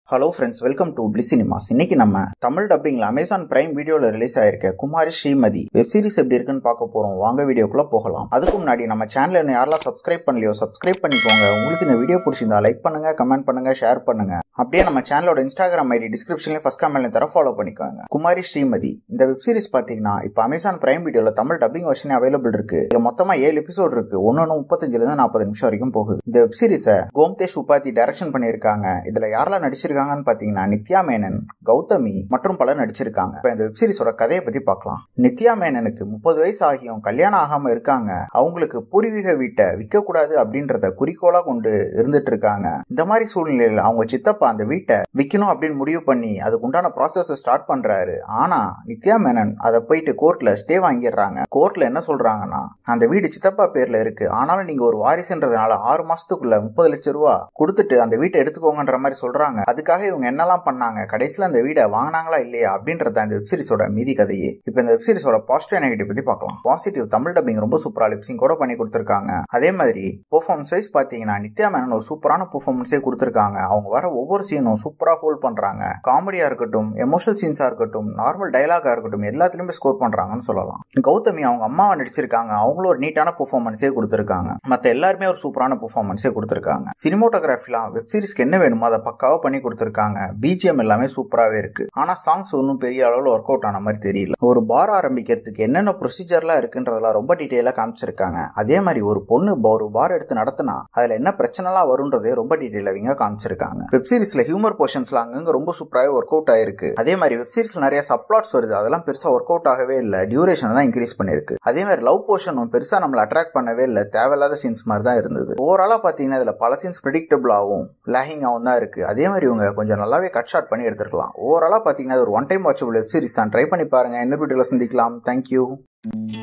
hello friends welcome to பிளி cinemas இன்னைக்கு நம்ம தமிழ் டப்பிங்ல அமேசான் பிரைம் வீடியோல ரிலீஸ் ஆயிருக்க குமாரி ஸ்ரீமதி வெப் சீரிஸ் எப்படி இருக்குன்னு பார்க்க போறோம் வாங்க வீடியோக்குள்ள போகலாம் அதுக்கு முன்னாடி நம்ம சேனல் இன்னும் யாரெல்லாம் சப்ஸ்கிரைப் பண்ணலையோ சப்ஸ்கிரைப் பண்ணிக்கோங்க உங்களுக்கு இந்த வீடியோ பிடிச்சிருந்தா லைக் பண்ணுங்க கமெண்ட் பண்ணுங்க ஷேர் பண்ணுங்க அப்படியே நம்ம சேனலோட இன்ஸ்டாகிராம் ஐடி டிஸ்கிரிப்ஷன்ல ஃபர்ஸ்ட் கமெண்ட்ல தர ஃபாலோ பண்ணிக்கோங்க குமாரி ஸ்ரீமதி இந்த வெப் சீரிஸ் பாத்தீங்கன்னா இப்போ அமேசான் பிரைம் வீடியோல தமிழ் டப்பிங் வெர்ஷன் அவைலபிள் இருக்கு இதுல மொத்தமா ஏழு எபிசோட் இருக்கு ஒன்னு முப்பத்தஞ்சுல இருந்து நாற்பது நிமிஷம் வரைக்கும் போகுது இந்த வெப் சீரிஸை கோம்தேஷ் உபாத்தி டைரக்ஷன் பண்ணியிருக்காங்க இதுல யாரெல்லாம் நடிச்சிருக்காங்கன்னு பாத்தீங்கன்னா நித்யா மேனன் கௌதமி மற்றும் பலர் நடிச்சிருக்காங்க இப்ப இந்த வெப் சீரிஸோட கதையை பத்தி பார்க்கலாம் நித்யா மேனனுக்கு முப்பது வயசு ஆகியும் கல்யாணம் ஆகாம இருக்காங்க அவங்களுக்கு பூர்வீக வீட்டை விற்க கூடாது அப்படின்றத குறிக்கோளா கொண்டு இருந்துட்டு இருக்காங்க இந்த மாதிரி சூழ்நிலையில அவங்க சித்தப்பா அந்த வீட்டை விற்கணும் அப்படின்னு முடிவு பண்ணி அதுக்கு உண்டான ப்ராசஸ் ஸ்டார்ட் பண்றாரு ஆனா நித்யா மேனன் அதை போயிட்டு கோர்ட்ல ஸ்டே வாங்கிடுறாங்க கோர்ட்ல என்ன சொல்றாங்கன்னா அந்த வீடு சித்தப்பா பேர்ல இருக்கு ஆனாலும் நீங்க ஒரு வாரிசுன்றதுனால ஆறு மாசத்துக்குள்ள முப்பது லட்சம் ரூபா கொடுத்துட்டு அந்த வீட்டை எடுத்துக்கோங்கன்ற மாதிரி சொல்றாங்க அதுக்காக இவங்க என்னெல்லாம் பண்ணாங்க கடைசியில் அந்த வீடை வாங்கினாங்களா இல்லையா அப்படின்றத இந்த வெப்சீரிஸோட மீதி கதையே இப்போ இந்த வெப்சீரிஸோட பாசிட்டிவ் நெகட்டிவ் பத்தி பார்க்கலாம் பாசிட்டிவ் தமிழ் டப்பிங் ரொம்ப சூப்பரா லிப்சிங் கூட பண்ணி கொடுத்துருக்காங்க அதே மாதிரி பெர்ஃபார்மன்ஸ் வைஸ் பாத்தீங்கன்னா நித்யா மேனன் ஒரு சூப்பரான பெர்ஃபார்மன்ஸே கொடுத்துருக்காங்க அவங்க வர ஒவ்வொரு சீனும் சூப்பரா ஹோல்ட் பண்றாங்க காமெடியா இருக்கட்டும் எமோஷனல் சீன்ஸா இருக்கட்டும் நார்மல் டைலாகா இருக்கட்டும் எல்லாத்துலயுமே ஸ்கோர் பண்றாங்கன்னு சொல்லலாம் கௌதமி அவங்க அம்மாவை நடிச்சிருக்காங்க அவங்களும் ஒரு நீட்டான பெர்ஃபார்மன்ஸே கொடுத்துருக்காங்க மத்த எல்லாருமே ஒரு சூப்பரான பெர்ஃபார்மன்ஸே கொடுத்துருக்காங்க சினிமோட்டோகிராஃபிலாம் வெப் சீரிஸ்க்கு என்ன வேணுமோ அதை பக்காவா பண்ணி கொடுத்துருக்காங்க பிஜிஎம் எல்லாமே சூப்பராகவே இருக்கு ஆனா சாங்ஸ் ஒன்றும் பெரிய அளவில் ஒர்க் அவுட் ஆன மாதிரி தெரியல ஒரு பார் ஆரம்பிக்கிறதுக்கு என்னென்ன ப்ரொசீஜர்லாம் இருக்குன்றதெல்லாம் ரொம்ப டீட்டெயிலாக காமிச்சிருக்காங்க அதே மாதிரி ஒரு பொண்ணு ஒரு பார் எடுத்து நடத்தினா அதுல என்ன பிரச்சனைலாம் வரும்ன்றதே ரொம்ப டீட்டெயிலாக காமிச்சிருக்காங்க வெப் சீரிஸ்ல ஹியூமர் போர்ஷன்ஸ்லாம் அங்கங்க ரொம்ப சூப்பராகவே ஒர்க் அவுட் ஆயிருக்கு அதே மாதிரி வெப் சீரிஸ்ல நிறைய சப்ளாட்ஸ் வருது அதெல்லாம் பெருசா ஒர்க் அவுட் ஆகவே இல்லை டியூரேஷன் தான் இன்க்ரீஸ் பண்ணிருக்கு அதே மாதிரி லவ் போர்ஷனும் பெருசா நம்மளை அட்ராக்ட் பண்ணவே இல்லை தேவையில்லாத சீன்ஸ் மாதிரி தான் இருந்தது ஓவராலா பாத்தீங்கன்னா இதுல பல சீன்ஸ் ப்ரிடிக்டபிளாகவும் லேகிங்காகவும் தான் இருக்கு அதே மாதிரி இவங்க கொஞ்சம் நல்லாவே கட் ஷாட் பண்ணி எடுத்துருக்கலாம் ஓவராலா பாத்தீங்கன்னா ஒரு one time watchable web series தான் ட்ரை பண்ணி பாருங்க இன்னொரு வீடியோல சந்திக்கலாம் தேங்க்யூ